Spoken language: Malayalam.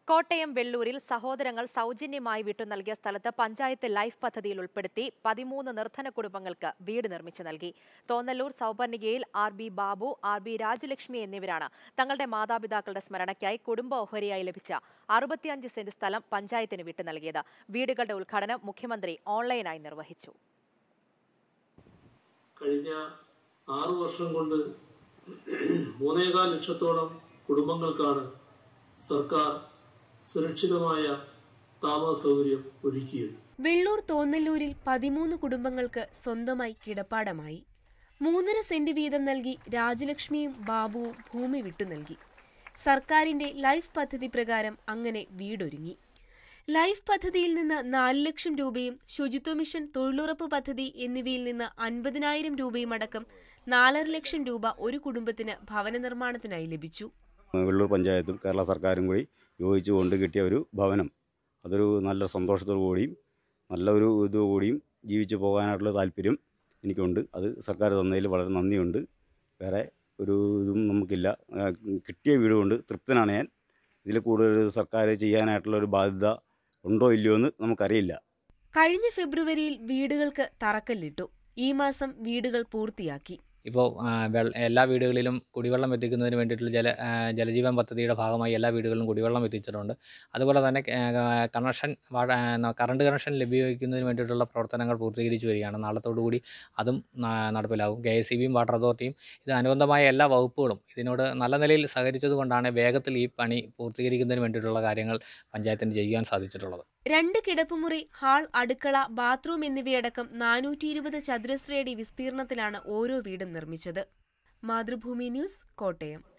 കോട്ടയം വെള്ളൂരിൽ സഹോദരങ്ങൾ സൗജന്യമായി വിട്ടു നൽകിയ സ്ഥലത്ത് പഞ്ചായത്ത് ലൈഫ് പദ്ധതിയിൽ ഉൾപ്പെടുത്തി പതിമൂന്ന് നിർധന കുടുംബങ്ങൾക്ക് വീട് നിർമ്മിച്ചു നൽകി തോന്നല്ലൂർ സൗപർണികയിൽ R B Babu R B Rajalakshmi എന്നിവരാണ് തങ്ങളുടെ മാതാപിതാക്കളുടെ സ്മരണയ്ക്കായി കുടുംബ ഓഹരിയായി ലഭിച്ച അറുപത്തിയഞ്ച് സെന്റ് സ്ഥലം പഞ്ചായത്തിന് വിട്ടു നൽകിയത് വീടുകളുടെ ഉദ്ഘാടനം മുഖ്യമന്ത്രി ഓൺലൈനായി നിർവഹിച്ചു കഴിഞ്ഞ ആറു വർഷം കൊണ്ട് മൂന്നേകാൽ ലക്ഷത്തോളം കുടുംബങ്ങൾക്കാണ് സർക്കാർ സുരക്ഷിതമായ താമസ സൗകര്യം ഒരുക്കിയത് വെള്ളൂർ തോന്നല്ലൂരിൽ പതിമൂന്ന് കുടുംബങ്ങൾക്ക് സ്വന്തമായി കിടപ്പാടമായി മൂന്നര സെന്റ് വീതം നൽകി രാജലക്ഷ്മിയും ബാബുവും ഭൂമി വിട്ടു നൽകി സർക്കാരിന്റെ ലൈഫ് പദ്ധതി പ്രകാരം അങ്ങനെ വീടൊരുങ്ങി ലൈഫ് പദ്ധതിയിൽ നിന്ന് നാല് ലക്ഷം രൂപയും ശുചിത്വ മിഷൻ തൊഴിലുറപ്പ് പദ്ധതി എന്നിവയിൽ നിന്ന് അൻപതിനായിരം രൂപയും അടക്കം നാലര ലക്ഷം രൂപ ഒരു കുടുംബത്തിന് ഭവന നിർമ്മാണത്തിനായി ലഭിച്ചു വെള്ളൂർ പഞ്ചായത്തും കേരള സർക്കാരും കൂടി യോജിച്ചുകൊണ്ട് കിട്ടിയ ഒരു ഭവനം അതൊരു നല്ല സന്തോഷത്തോടു കൂടിയും നല്ല ഒരു ഇതുകൂടിയും ജീവിച്ചു പോകാനായിട്ടുള്ള താല്പര്യം എനിക്കുണ്ട് അത് സർക്കാർ തന്നതിൽ വളരെ നന്ദിയുണ്ട് വേറെ ഒരു ഇതും നമുക്കില്ല ആ, കിട്ടിയ വീട് കൊണ്ട് തൃപ്തനാണ് ഞാൻ ഇതിൽ കൂടുതൽ സർക്കാർ ചെയ്യാനായിട്ടുള്ള ഒരു ബാധ്യത ഉണ്ടോ ഇല്ലയോ എന്ന് നമുക്കറിയില്ല കഴിഞ്ഞ ഫെബ്രുവരിയിൽ വീടുകൾക്ക് തറക്കല്ലിട്ടു ഈ മാസം വീടുകൾ പൂർത്തിയാക്കി ഇപ്പോൾ എല്ലാ വീടുകളിലും കുടിവെള്ളം എത്തിക്കുന്നതിന് വേണ്ടിയിട്ടുള്ള ജല ആ, ജലജീവൻ പദ്ധതിയുടെ ഭാഗമായി എല്ലാ വീടുകളിലും കുടിവെള്ളം എത്തിച്ചിട്ടുണ്ട് അതുപോലെ തന്നെ ആ, കണക്ഷൻ വാ- ആ, കറണ്ട് കണക്ഷൻ ലഭ്യമാക്കുന്നതിന് വേണ്ടിയിട്ടുള്ള പ്രവർത്തനങ്ങൾ പൂർത്തീകരിച്ചു വരികയാണ് നാളത്തോടു കൂടി അതും ന- നടപ്പിലാവും കെ എസ് സി ബിയും വാട്ടർ അതോറിറ്റിയും ഇത് അനുബന്ധമായ എല്ലാ വകുപ്പുകളും ഇതിനോട് നല്ല നിലയിൽ സഹകരിച്ചത് കൊണ്ടാണ് വേഗത്തിൽ ഈ പണി പൂർത്തീകരിക്കുന്നതിന് വേണ്ടിയിട്ടുള്ള കാര്യങ്ങൾ പഞ്ചായത്തിന് ചെയ്യാൻ സാധിച്ചിട്ടുള്ളത് രണ്ട് കിടപ്പുമുറി ഹാൾ അടുക്കള ബാത്റൂം എന്നിവയടക്കം നാനൂറ്റി ഇരുപത് ചതുരശ്രയടി വിസ്തീർണത്തിലാണ് ഓരോ വീടും നിർമ്മിച്ചത് മാതൃഭൂമി ന്യൂസ് കോട്ടയം